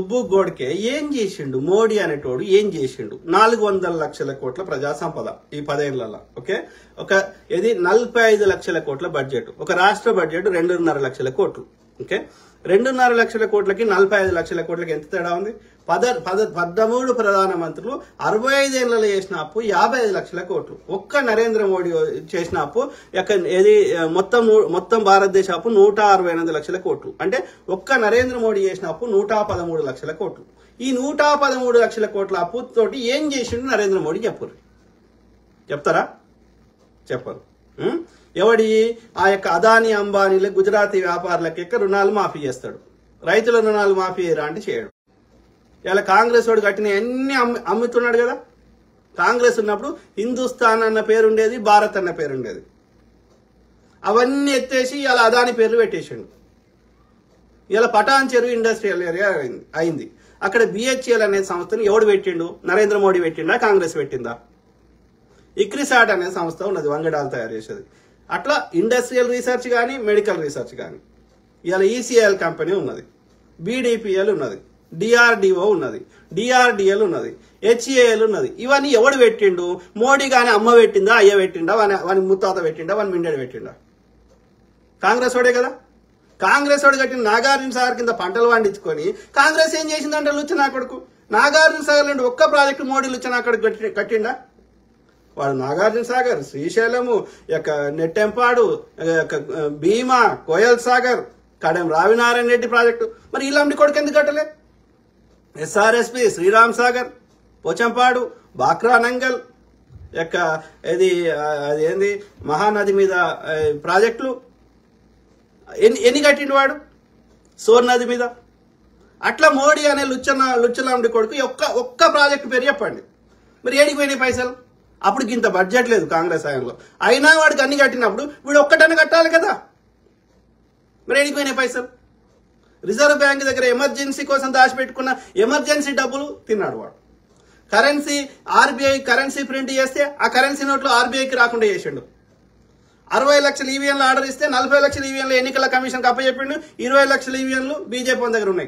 సుబ్బు గోడ్కే ఏం చేసిండు మోడీ అనేటోడు ఏం చేసిండు నాలుగు వందల లక్షల కోట్ల ప్రజా సంపద ఈ పదేళ్లలో ఓకే ఒక ఇది నలభై ఐదు లక్షల కోట్ల బడ్జెట్ ఒక రాష్ట్ర బడ్జెట్ రెండున్నర లక్షల కోట్లు ఓకే రెండున్నర లక్షల కోట్లకి నలభై ఐదు లక్షల కోట్లకి ఎంత తేడా ఉంది పద పద పదమూడు ప్రధానమంత్రులు అరవై ఐదేళ్లలో చేసిన అప్పు యాభై ఐదు లక్షల కోట్లు ఒక్క నరేంద్ర మోడీ చేసిన అప్పు యొక్క ఏది ఆ, మొత్తం నూ- మొత్తం భారతదేశ అప్పు నూట అరవై ఎనిమిది లక్షల కోట్లు అంటే ఒక్క నరేంద్ర మోడీ చేసిన అప్పు నూట పదమూడు లక్షల కోట్లు ఈ నూట పదమూడు లక్షల కోట్ల అప్పు తోటి ఏం చేసిండు నరేంద్ర మోడీ చెప్పరు చెప్తారా చెప్పరు ఉం? ఎవడి ఆ యొక్క అదాని అంబానీల గుజరాతీ వ్యాపారులకి యొక్క రుణాలు మాఫీ చేస్తాడు రైతుల రుణాలు మాఫీ చేయరా అంటే చేయడు ఇలా కాంగ్రెస్ వాడు కట్టిన అన్ని అమ్మి అమ్ముతున్నాడు కదా కాంగ్రెస్ ఉన్నప్పుడు హిందుస్థాన్ అన్న పేరు ఉండేది భారత్ అన్న పేరు ఉండేది అవన్నీ ఎత్తేసి ఇలా అదాని పేర్లు పెట్టేసిండు ఇలా పటాన్ చెరువు ఇండస్ట్రియల్ ఏరియా అయింది అయింది అక్కడ బిహెచ్ఎల్ అనే సంస్థను ఎవడు పెట్టిండు నరేంద్ర మోడీ పెట్టిండా కాంగ్రెస్ పెట్టిందా ఇక్రిసాట్ అనే సంస్థ ఉన్నది వంగడాలు తయారు చేసేది అట్లా ఇండస్ట్రియల్ రీసెర్చ్ కానీ మెడికల్ రీసెర్చ్ కానీ ఇవాళ ఈసీఎల్ కంపెనీ ఉన్నది బీడీపీఎల్ ఉన్నది డిఆర్డిఓ ఉన్నది డిఆర్డిఎల్ ఉన్నది హెచ్ఏఎల్ ఉన్నది ఇవన్నీ ఎవడు పెట్టిండు మోడీ కానీ అమ్మ పెట్టిందా అయ్య పెట్టిండా వాని వాని ముత్తాత పెట్టిండా వాని మిండెడు పెట్టిండా కాంగ్రెస్ వాడే కదా కాంగ్రెస్ వాడు కట్టిన నాగార్జున సాగర్ కింద పంటలు పండించుకొని కాంగ్రెస్ ఏం చేసిందంటే లుచ్చనా కొడుకు నాగార్జున సాగర్ నుండి ఒక్క ప్రాజెక్టు మోడీ లుచ్చనా కొడుకు కట్టి- కట్టిండా వాడు నాగార్జున సాగర్ శ్రీశైలము యొక్క నెట్టెంపాడు యొక్క భీమా కోయల్ సాగర్ కడెం రావినారాయణ రెడ్డి ప్రాజెక్టు మరి ఇలాంటి కొడుకు ఎందుకు కట్టలే ఎస్ఆర్ఎస్పి శ్రీరామ్ సాగర్ పోచంపాడు బాక్రా నంగల్ యొక్క ఇది ఆ, అది ఏంది మహానది మీద ఆ, ప్రాజెక్టులు ఎన్ని ఎన్ని కట్టిండు వాడు సోర్ నది మీద అట్లా మోడీ అనే లుచ్చన లుచ్చలాంటి కొడుకు ఒక్క ఒక్క ప్రాజెక్టు పేరు చెప్పండి మరి ఏడికి పోయినాయి పైసలు అప్పుడు ఇంత బడ్జెట్ లేదు కాంగ్రెస్ హయాంలో అయినా వాడికి అన్ని కట్టినప్పుడు వీడు ఒక్కటన్నా కట్టాలి కదా మరి ఏడికి పోయినాయి పైసలు రిజర్వ్ బ్యాంక్ దగ్గర ఎమర్జెన్సీ కోసం దాచిపెట్టుకున్న ఎమర్జెన్సీ డబ్బులు తిన్నాడు వాడు కరెన్సీ ఆర్బీఐ కరెన్సీ ప్రింట్ చేస్తే ఆ కరెన్సీ నోట్లు ఆర్బీఐకి రాకుండా చేసిండు అరవై లక్షల ఈవీఎంలు ఆర్డర్ ఇస్తే నలభై లక్షల ఈవీఎంలు ఎన్నికల కమిషన్ అప్పచెప్పిండు ఇరవై లక్షల ఈవీఎంలు బీజేపీ దగ్గర ఉన్నాయి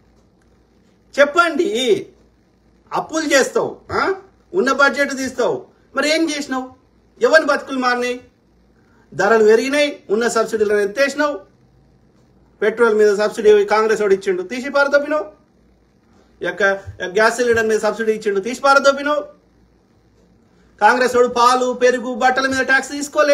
చెప్పండి అప్పులు చేస్తావు ఆ? ఉన్న బడ్జెట్ తీస్తావు మరి ఏం చేసినావు ఎవరి బతుకులు మారినాయి ధరలు పెరిగినాయి ఉన్న సబ్సిడీలను ఎత్తేసినావు పెట్రోల్ మీద సబ్సిడీ కాంగ్రెస్ వాడు ఇచ్చిండు తీసి పారదొప్పినావు యొక్క గ్యాస్ సిలిండర్ మీద సబ్సిడీ ఇచ్చిండు తీసి పారదొప్పినావు కాంగ్రెస్ వాడు పాలు పెరుగు బట్టల మీద ట్యాక్స్ తీసుకోలే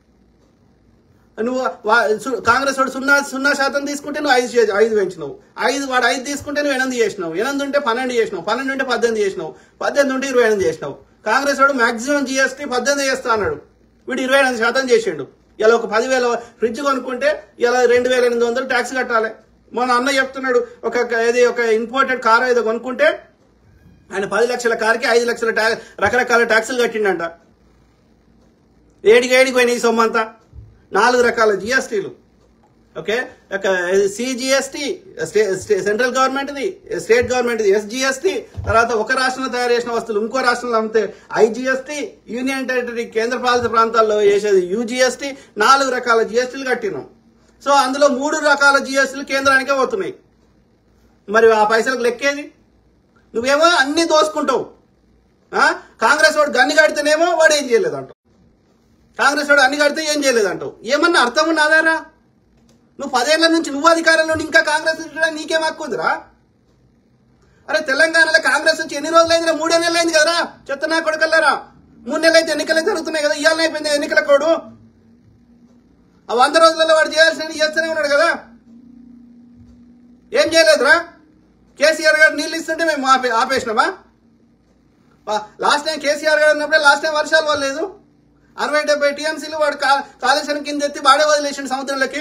నువ్వు వా- సు- కాంగ్రెస్ వాడు సున్నా సున్నా శాతం తీసుకుంటే నువ్వు ఐదు చే- ఐదు పెంచినావు ఐదు వాడు ఐదు తీసుకుంటే నువ్వు ఎనిమిది చేసినావు ఎనిమిది ఉంటే పన్నెండు చేసినావు పన్నెండు ఉంటే పద్దెనిమిది చేసినావు పద్దెనిమిది ఉంటే ఇరవై ఎనిమిది చేసినావు కాంగ్రెస్ వాడు మాక్సిమం జిఎస్టీ పద్దెనిమిది చేస్తా అన్నాడు వీడు ఇరవై ఎనిమిది శాతం చేసిండు ఇలా ఒక పదివేల ఫ్రిడ్జ్ కొనుక్కుంటే ఇలా రెండు వేల ఎనిమిది వందలు ట్యాక్స్ కట్టాలి మొన్న అన్న చెప్తున్నాడు ఒక ఏది ఒక ఇంపోర్టెడ్ కార్ ఏదో కొనుక్కుంటే ఆయన పది లక్షల కార్కి ఐదు లక్షల ట్యా- రకరకాల ట్యాక్సులు కట్టిండంట ఏడికి ఏడికి పోయినాయి ఈ సొమ్ము అంతా నాలుగు రకాల జిఎస్టీలు ఓకే ఒక సిజిఎస్టీ సెంట్రల్ గవర్నమెంట్ది స్టేట్ గవర్నమెంట్ది ఎస్జిఎస్టీ తర్వాత ఒక రాష్ట్రంలో తయారు చేసిన వస్తువులు ఇంకో రాష్ట్రంలో అమ్మితే ఐజిఎస్టీ యూనియన్ టెరిటరీ కేంద్ర పాలిత ప్రాంతాల్లో చేసేది యూజిఎస్టీ నాలుగు రకాల జిఎస్టీలు కట్టినాం సో అందులో మూడు రకాల జిఎస్టీలు కేంద్రానికే పోతున్నాయి మరి ఆ పైసలకు లెక్కేది నువ్వేమో అన్ని దోసుకుంటావు ఆ? కాంగ్రెస్ వాడు గన్ని కడితేనేమో వాడు ఏం చేయలేదంటావు కాంగ్రెస్ వాడు అన్ని కడితే ఏం చేయలేదంటావు ఏమన్నా అర్థం ఉన్నదారా నువ్వు పదేళ్ల నుంచి నువ్వు అధికారంలో ఉండి ఇంకా కాంగ్రెస్ తిట్టడానికి నీకేం హక్కు ఉందిరా అరే తెలంగాణలో కాంగ్రెస్ నుంచి ఎన్ని రోజులు అయిందిరా మూడే నెలలు అయింది కదరా చెత్త నా కొడుకల్లారా మూడు నెలలు అయితే ఎన్నికలు జరుగుతున్నాయి కదా ఇవాళ అయిపోయింది ఎన్నికల కోడు ఆ వంద రోజులలో వాడు చేయాల్సిన చేస్తూనే ఉన్నాడు కదా ఏం చేయలేదురా కేసీఆర్ గారు నీళ్ళు ఇస్తుంటే మేము ఆపే ఆపేసినామా లాస్ట్ టైం కేసీఆర్ గారు ఉన్నప్పుడే లాస్ట్ టైం వర్షాలు పడలేదు అరవై డెబ్బై టీఎంసీలు వాడు కా- కాళేశ్వరం కింద ఎత్తి వాడే వదిలేసిండు సముద్రంలోకి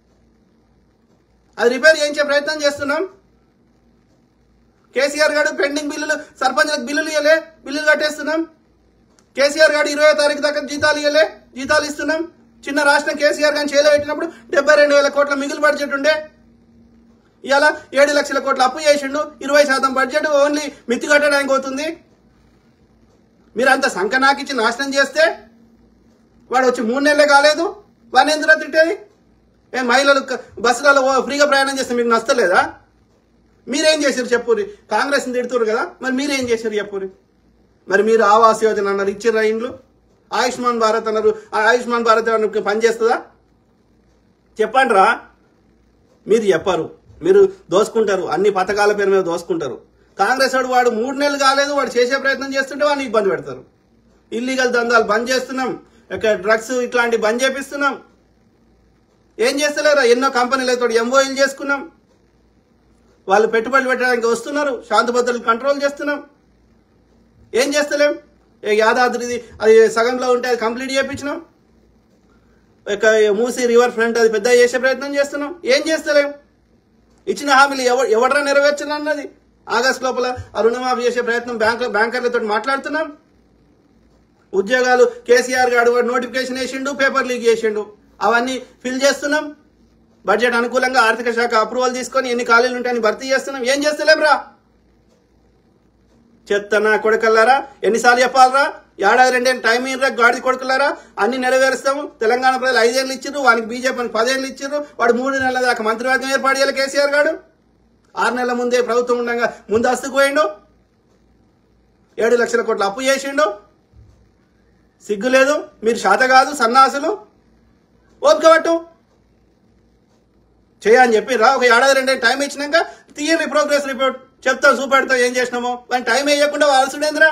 అది రిపేర్ చేయించే ప్రయత్నం చేస్తున్నాం కేసీఆర్ గారు పెండింగ్ బిల్లులు సర్పంచ్లకు బిల్లులు ఇవ్వలే బిల్లులు కట్టేస్తున్నాం కేసీఆర్ గారు ఇరవై తారీఖు దాకా జీతాలు ఇవ్వలే జీతాలు ఇస్తున్నాం చిన్న రాష్ట్రం కేసీఆర్ గారిని చేలో పెట్టినప్పుడు డెబ్బై రెండు వేల కోట్ల మిగులు బడ్జెట్ ఉండే ఇవాళ ఏడు లక్షల కోట్ల అప్పు చేసిండు ఇరవై శాతం బడ్జెట్ ఓన్లీ మిత్తి కట్టడానికి అవుతుంది మీరు అంత సంకనాకిచ్చి నాశనం చేస్తే వాడు వచ్చి మూడు నెలలే కాలేదు వాడిని ఎందుకు తిట్టేది ఏ మహిళలు క- బస్సులలో ఓ ఫ్రీగా ప్రయాణం చేస్తే మీకు నచ్చలేదా మీరేం చేశారు చెప్పురి కాంగ్రెస్ తిడుతున్నారు కదా మరి మీరేం చేశారు చెప్పురి మరి మీరు ఆవాస్ యోజన అన్నారు ఇచ్చిర్రా ఇండ్లు ఆయుష్మాన్ భారత్ అన్నారు ఆ ఆయుష్మాన్ భారత్ అన్నారు పనిచేస్తుందా చెప్పండి రా మీరు చెప్పరు మీరు దోసుకుంటారు అన్ని పథకాల పేరు మీద దోసుకుంటారు కాంగ్రెస్ వాడు వాడు మూడు నెలలు కాలేదు వాడు చేసే ప్రయత్నం చేస్తుంటే వాడిని ఇబ్బంది పెడతారు ఇల్లీగల్ దందాలు బంద్ చేస్తున్నాం ఇక డ్రగ్స్ ఇట్లాంటివి బంద్ చేపిస్తున్నాం ఏం చేస్తలేరా ఎన్నో కంపెనీలతో ఎంఓఈలు చేసుకున్నాం వాళ్ళు పెట్టుబడులు పెట్టడానికి వస్తున్నారు శాంతి భద్రతలు కంట్రోల్ చేస్తున్నాం ఏం చేస్తలేం ఏ యాదాద్రిది అది సగంలో ఉంటే అది కంప్లీట్ చేయించినాం ఇక మూసి రివర్ ఫ్రంట్ అది పెద్ద చేసే ప్రయత్నం చేస్తున్నాం ఏం చేస్తలేం ఇచ్చిన హామీలు ఎవ ఎవడరా నెరవేర్చనన్నది ఆగస్ట్ లోపల ఆ రుణమాఫీ చేసే ప్రయత్నం బ్యాంక్ బ్యాంకర్లతో మాట్లాడుతున్నాం ఉద్యోగాలు కేసీఆర్ గారు వాడు నోటిఫికేషన్ వేసిండు పేపర్ లీక్ చేసిండు అవన్నీ ఫిల్ చేస్తున్నాం బడ్జెట్ అనుకూలంగా ఆర్థిక శాఖ అప్రూవల్ తీసుకొని ఎన్ని ఖాళీలు ఉంటాయని భర్తీ చేస్తున్నాం ఏం చేస్తలేం రా చెత్తన కొడుకల్లారా ఎన్నిసార్లు చెప్పాలరా ఏడాది రెండేళ్ళు టైం ఇయ్యరా గాడి కొడుకులారా అన్ని నెరవేరుస్తాము తెలంగాణ ప్రజలు ఐదేళ్ళు ఇచ్చారు వానికి బీజేపీని పదేళ్ళు ఇచ్చారు వాడు మూడు నెలల దాకా మంత్రివర్గం ఏర్పాటు చేయాలి కేసీఆర్ గారు ఆరు నెలల ముందే ప్రభుత్వం ఉండగా ముందస్తుకు పోయిండు ఏడు లక్షల కోట్ల అప్పు చేసిండు సిగ్గు లేదు మీరు శాత కాదు సన్నాసులు ఓపిక పట్టు చేయని చెప్పి రా ఒక ఏడాది రెండేళ్ళు టైం ఇచ్చినాక తీయండి ప్రోగ్రెస్ రిపోర్ట్ చెప్తాం చూపెడతాం ఏం చేసినామో వాడిని టైం వేయకుండా వాల్సుడేంద్రా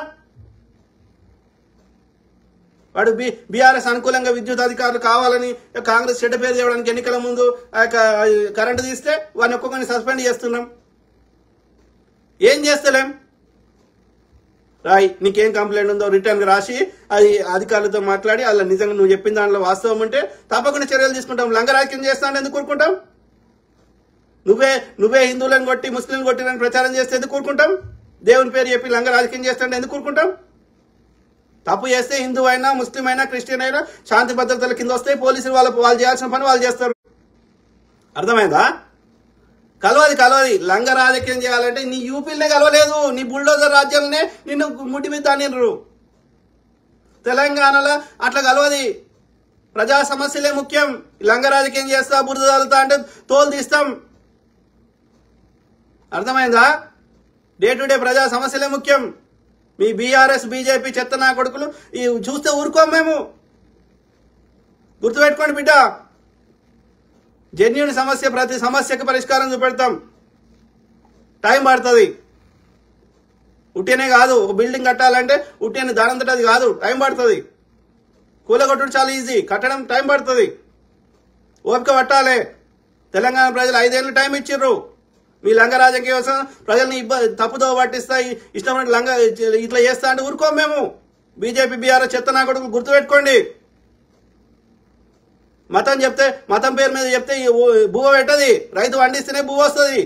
వాడు బి బీఆర్ఎస్ అనుకూలంగా విద్యుత్ అధికారులు కావాలని కాంగ్రెస్ చెడ్డ పేరు చేయడానికి ఎన్నికల ముందు ఆ యొక్క కరెంటు తీస్తే వాడిని ఒక్కొక్కరిని సస్పెండ్ చేస్తున్నాం ఏం చేస్తలేం రాయ్ నీకేం కంప్లైంట్ ఉందో రిటర్న్ రాసి అది అధికారులతో మాట్లాడి అలా నిజంగా నువ్వు చెప్పిన దాంట్లో వాస్తవం ఉంటే తప్పకుండా చర్యలు తీసుకుంటాం లంగరాజ్యం చేస్తాను ఎందుకు కూరుకుంటాం నువ్వే నువ్వే హిందువులను కొట్టి ముస్లింలు కొట్టినని ప్రచారం చేస్తే ఎందుకు కూరుకుంటాం దేవుని పేరు చెప్పి లంగ రాజకీయం చేస్తాంటే ఎందుకు కూరుకుంటాం తప్పు చేస్తే హిందూ అయినా ముస్లిం అయినా క్రిస్టియన్ అయినా శాంతి భద్రతల కింద వస్తే పోలీసులు వాళ్ళ వాళ్ళు చేయాల్సిన పని వాళ్ళు చేస్తారు అర్థమైందా కలవది కలవది లంగ రాజకీయం చేయాలంటే నీ యూపీలనే కలవలేదు నీ బుల్డోజర్ రాజ్యాలనే నిన్ను ముట్టి మీద తానిర్రు తెలంగాణలో అట్లా కలవది ప్రజా సమస్యలే ముఖ్యం లంగ రాజకీయం చేస్తా బురద తగులుతా అంటే తోలు తీస్తాం అర్థమైందా డే టు డే ప్రజా సమస్యలే ముఖ్యం మీ బీఆర్ఎస్ బీజేపీ చెత్త నా కొడుకులు ఈ చూస్తే ఊరుకోం మేము గుర్తుపెట్టుకోండి బిడ్డ జెన్యున్ సమస్య ప్రతి సమస్యకు పరిష్కారం చూపెడతాం టైం పడుతుంది ఉట్టినే కాదు ఒక బిల్డింగ్ కట్టాలంటే ఉట్టిని దానంతట అది కాదు టైం పడుతుంది కూలగొట్టడం చాలా ఈజీ కట్టడం టైం పడుతుంది ఓపిక పట్టాలి తెలంగాణ ప్రజలు ఐదేళ్ళు టైం ఇచ్చిర్రు మీ లంగ రాజకీయ కోసం ప్రజల్ని ఇబ్బంది తప్పుదో పట్టిస్తా ఈ ఇష్టమైన లంగ ఇట్లా చేస్తా అంటే ఊరుకోం మేము బీజేపీ బీఆర్ఎస్ చెత్త నా కొడుకు గుర్తుపెట్టుకోండి మతం చెప్తే మతం పేరు మీద చెప్తే ఈ ఊ- బువ్వ పెట్టది రైతు వండిస్తేనే బువ్వ వస్తుంది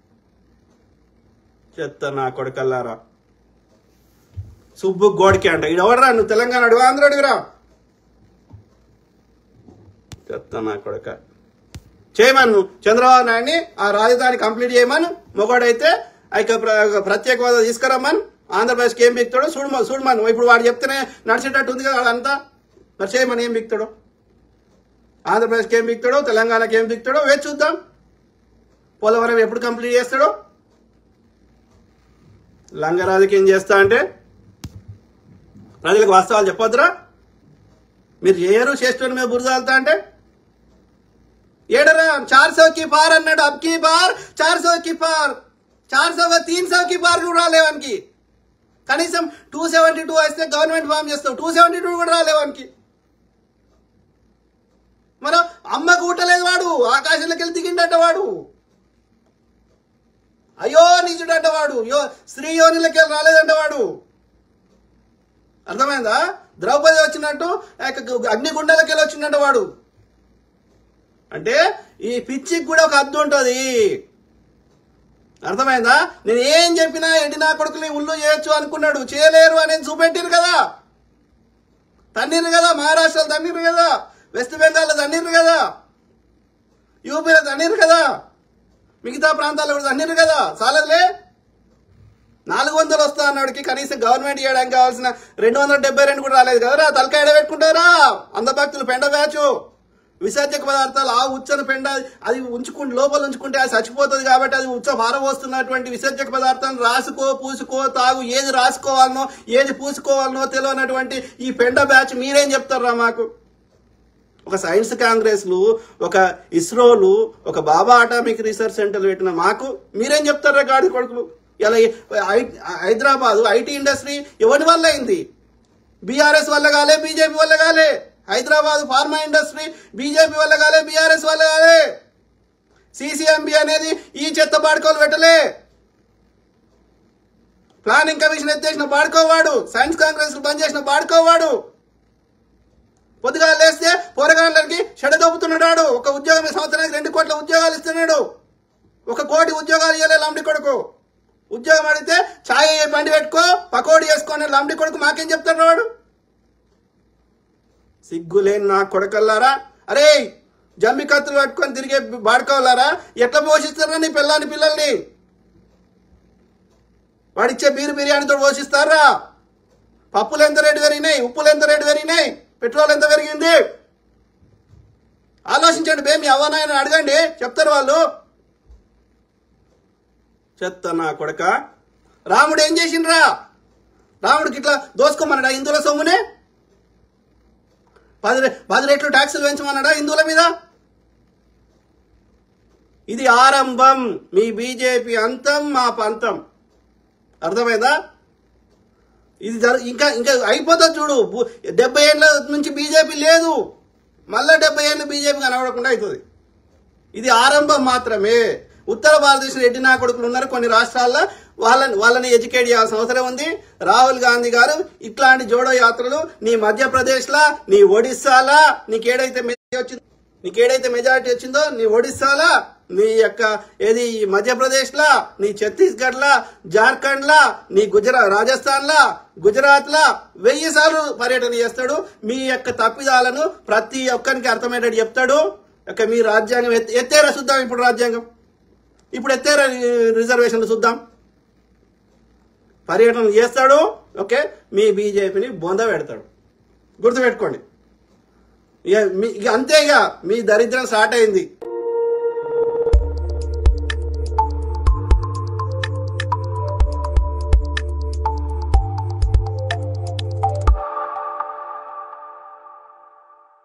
చెత్త నా కొడుకల్లారా సుబ్బు గోడికి అంట ఇది ఎవడరా నువ్వు తెలంగాణ అడుగు ఆంధ్ర అడుగురా చెత్త నా కొడుక చేయమను చంద్రబాబు నాయుడిని ఆ రాజధాని కంప్లీట్ చేయమను మొగోడైతే ఆ యొక్క ప్ర- ప్రత్యేక హోదా తీసుకురమ్మను ఆంధ్రప్రదేశ్కి ఏం బిక్తాడో చూడమను చూడమను ఇప్పుడు వాడు చెప్తేనే నడిచేటట్టు ఉంది కదా వాడంతా మరి చేయమని ఏం బిక్తాడో ఆంధ్రప్రదేశ్కి ఏం బిక్తాడో తెలంగాణకి ఏం బిక్తాడో వేచి చూద్దాం పోలవరం ఎప్పుడు కంప్లీట్ చేస్తాడో లంగ రాజకీయం చేస్తా అంటే ప్రజలకు వాస్తవాలు చెప్పొద్దురా మీరు చేయరు చేస్తున్న మీద బురదాలుతా అంటే ఏడరా చార్ సో కి పార్ అన్నాడు అబ్ కి పార్ చార్ సో కి పార్ చార్ సో తీన్ సో కి పార్ కూడా రాలేవానికి కనీసం టూ సెవెంటీ టూ వస్తే గవర్నమెంట్ ఫామ్ చేస్తావు టూ సెవెంటీ టూ కూడా రాలేవానికి మరి అమ్మకు ఊటలేదు వాడు ఆకాశంలోకి వెళ్ళి దిగిండట వాడు అయ్యో నిజుడంట వాడు యో స్త్రీ యోనిలోకి వెళ్ళి రాలేదంట వాడు అర్థమైందా ద్రౌపది వచ్చినట్టు ఆ యొక్క అగ్నిగుండాలకి వెళ్ళి వచ్చిందంట వాడు అంటే ఈ పిచ్చికి కూడా ఒక అర్థం ఉంటుంది అర్థమైందా నేను ఏం చెప్పినా ఎండి నా కొడుకుని ఉల్లు చేయొచ్చు అనుకున్నాడు చేయలేరు అనేది చూపెట్టిరు కదా తన్నీరు కదా మహారాష్ట్రలో తన్నీరు కదా వెస్ట్ బెంగాల్లో తన్నీరు కదా యూపీలో తన్నీరు కదా మిగతా ప్రాంతాల్లో కూడా తన్నీరు కదా చాలదులే నాలుగు వందలు వస్తా అన్నాడికి కనీసం గవర్నమెంట్ చేయడానికి కావాల్సిన రెండు వందల డెబ్బై రెండు కూడా రాలేదు కదరా తలకాయ ఎడ పెట్టుకుంటారా అందభక్తులు పెండ బ్యాచ్ విసర్జక పదార్థాలు ఆ ఉచ్చన పెండ అది ఉంచుకుంటే లోపల ఉంచుకుంటే అది చచ్చిపోతుంది కాబట్టి అది ఉచ్చ పారబోస్తున్నటువంటి విసర్జక పదార్థాలను రాసుకో పూసుకో తాగు ఏది రాసుకోవాలనో ఏది పూసుకోవాలనో తెలియనటువంటి ఈ పెండ బ్యాచ్ మీరేం చెప్తారా మాకు ఒక సైన్స్ కాంగ్రెస్లు ఒక ఇస్రోలు ఒక బాబా అటామిక్ రీసెర్చ్ సెంటర్ పెట్టిన మాకు మీరేం చెప్తారా గాడి కొడుకులు ఇలా ఐ- హైదరాబాద్ ఐటీ ఇండస్ట్రీ ఎవరి వల్ల అయింది బీఆర్ఎస్ వల్ల కాలే బీజేపీ వల్ల కాలే హైదరాబాద్ ఫార్మా ఇండస్ట్రీ బీజేపీ వల్ల కాలే బీఆర్ఎస్ వల్ల కాలే సిసిఎంబి అనేది ఈ చెత్త బాడుకోలు పెట్టలే ప్లానింగ్ కమిషన్ ఎత్తేసిన బాడుకోవాడు సైన్స్ కాంగ్రెస్ బంద్ చేసిన బాడుకోవాడు పొద్దుగా లేస్తే పోరగాళ్ళకి చెడదొప్పుతున్నాడు ఒక ఉద్యోగం ఈ సంవత్సరానికి రెండు కోట్ల ఉద్యోగాలు ఇస్తున్నాడు ఒక కోటి ఉద్యోగాలు ఇవ్వలే లంబడి కొడుకు ఉద్యోగం అడిగితే ఛాయ్ బండి పెట్టుకో పకోడీ వేసుకొని లంబడి కొడుకు మాకేం చెప్తాడు వాడు సిగ్గులేని నా కొడకల్లారా అరే జమ్మి కత్తులు పట్టుకొని తిరిగే బాడుకోవాలారా ఎట్లా పోషిస్తారా నీ పిల్లాని పిల్లల్ని వాడిచ్చే బీరు బిర్యానీతో పోషిస్తారా పప్పులు ఎంత రేటు పెరిగినాయి ఉప్పులు ఎంత రేటు పెరిగినాయి పెట్రోల్ ఎంత పెరిగింది ఆలోచించండి బే మీ అవ్వనాయన అడగండి చెప్తారు వాళ్ళు చెత్త నా కొడక రాముడు ఏం చేసిండ్రా రాముడికి ఇట్లా దోసుకోమన్నాడా హిందువుల సొమ్మునే పది రె- పది రెట్లు ట్యాక్సులు పెంచమన్నాడా హిందువుల మీద ఇది ఆరంభం మీ బీజేపీ అంతం మా పంతం అర్థమైందా ఇది జరు ఇంకా ఇంకా అయిపోతుంది చూడు బు- డెబ్బై ఏళ్ళ నుంచి బీజేపీ లేదు మళ్ళా డెబ్బై ఏళ్ళు బీజేపీ కనబడకుండా అవుతుంది ఇది ఆరంభం మాత్రమే ఉత్తర భారతదేశంలో ఎడ్డి నా కొడుకులు ఉన్నారు కొన్ని రాష్ట్రాల్లో వాళ్ళని వాళ్ళని ఎడ్యుకేట్ చేయాల్సిన అవసరం ఉంది రాహుల్ గాంధీ గారు ఇట్లాంటి జోడో యాత్రలు నీ మధ్యప్రదేశ్లా నీ ఒడిస్సాలా నీకేడైతే మెజారిటీ వచ్చిందో నీకేడైతే మెజారిటీ వచ్చిందో నీ ఒడిస్సాలా నీ యొక్క ఏది ఈ మధ్యప్రదేశ్లా నీ ఛత్తీస్గఢ్ లా జార్ఖండ్ లా నీ గుజరాత్ రాజస్థాన్ లా గుజరాత్ లా వెయ్యి సార్లు పర్యటన చేస్తాడు మీ యొక్క తప్పిదాలను ప్రతి ఒక్కరికి అర్థమయ్యేటట్టు చెప్తాడు ఇక మీ రాజ్యాంగం ఎత్తే- ఎత్తేరా చూద్దాం ఇప్పుడు రాజ్యాంగం ఇప్పుడు ఎత్తేరా రి- రిజర్వేషన్లు చూద్దాం పర్యటన చేస్తాడు ఓకే మీ బీజేపీని బొంద పెడతాడు గుర్తుపెట్టుకోండి ఇక మీ ఇక అంతే ఇక మీ దరిద్రం స్టార్ట్ అయింది